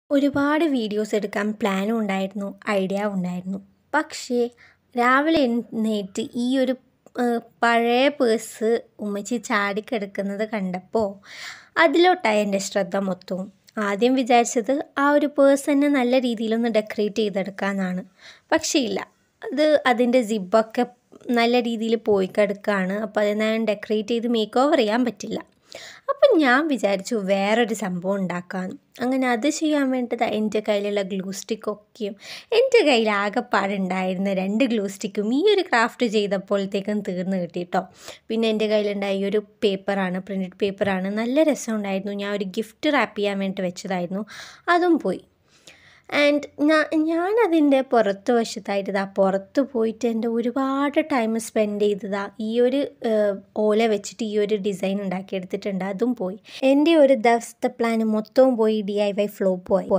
ഒരുപാട് വീഡിയോസ് എടുക്കാൻ പ്ലാനും ഉണ്ടായിരുന്നു ഐഡിയ ഉണ്ടായിരുന്നു പക്ഷേ രാവിലെ എഴുന്നേറ്റ് ഈ ഒരു ഏഹ്, പഴയ പേഴ്സ് ഉമ്മച്ചി ചാടിക്കിടക്കുന്നത് കണ്ടപ്പോൾ അതിലോട്ടായി എൻ്റെ ശ്രദ്ധ മൊത്തവും ആദ്യം വിചാരിച്ചത് ആ ഒരു പേഴ്സ് തന്നെ നല്ല രീതിയിലൊന്ന് ഡെക്കറേറ്റ് ചെയ്തെടുക്കാമെന്നാണ് പക്ഷേ ഇല്ല അത് അതിൻ്റെ സിബൊക്കെ നല്ല രീതിയിൽ പോയി കിടക്കുകയാണ് അപ്പോൾ അത് ഞാൻ ഡെക്കറേറ്റ് ചെയ്ത് മേക്ക് ഓവർ ചെയ്യാൻ പറ്റില്ല അപ്പം ഞാൻ വിചാരിച്ചു വേറൊരു സംഭവം ഉണ്ടാക്കാമെന്ന് അങ്ങനെ അത് ചെയ്യാൻ വേണ്ടത് എൻ്റെ കയ്യിലുള്ള ഗ്ലൂ സ്റ്റിക്കൊക്കെയും എൻ്റെ കയ്യിൽ ആകെപ്പാടുണ്ടായിരുന്ന രണ്ട് ഗ്ലൂ സ്റ്റിക്കും ഈ ഒരു ക്രാഫ്റ്റ് ചെയ്തപ്പോഴത്തേക്കും തീർന്നു കിട്ടി കേട്ടോ പിന്നെ എൻ്റെ കയ്യിലുണ്ടായ ഈ ഒരു പേപ്പറാണ് പ്രിൻറ്റഡ് പേപ്പറാണ് നല്ല രസമുണ്ടായിരുന്നു ഞാൻ ഒരു ഗിഫ്റ്റ് റാപ്പ് ചെയ്യാൻ വേണ്ടി വെച്ചതായിരുന്നു അതും പോയി ആൻഡ് ഞാൻ ഞാനതിൻ്റെ പുറത്ത് വശത്തായിട്ട് ഇതാ പുറത്ത് പോയിട്ട് എൻ്റെ ഒരുപാട് ടൈം സ്പെൻഡ് ചെയ്തതാ ഈ ഒരു ഏഹ്, ഓല വെച്ചിട്ട് ഈ ഒരു ഡിസൈൻ ഉണ്ടാക്കിയെടുത്തിട്ടുണ്ട് അതും പോയി എൻ്റെ ഒരു ദിവസത്തെ പ്ലാൻ മൊത്തവും പോയി ഡി ഐ വൈ ഫ്ലോപ്പ് പോയി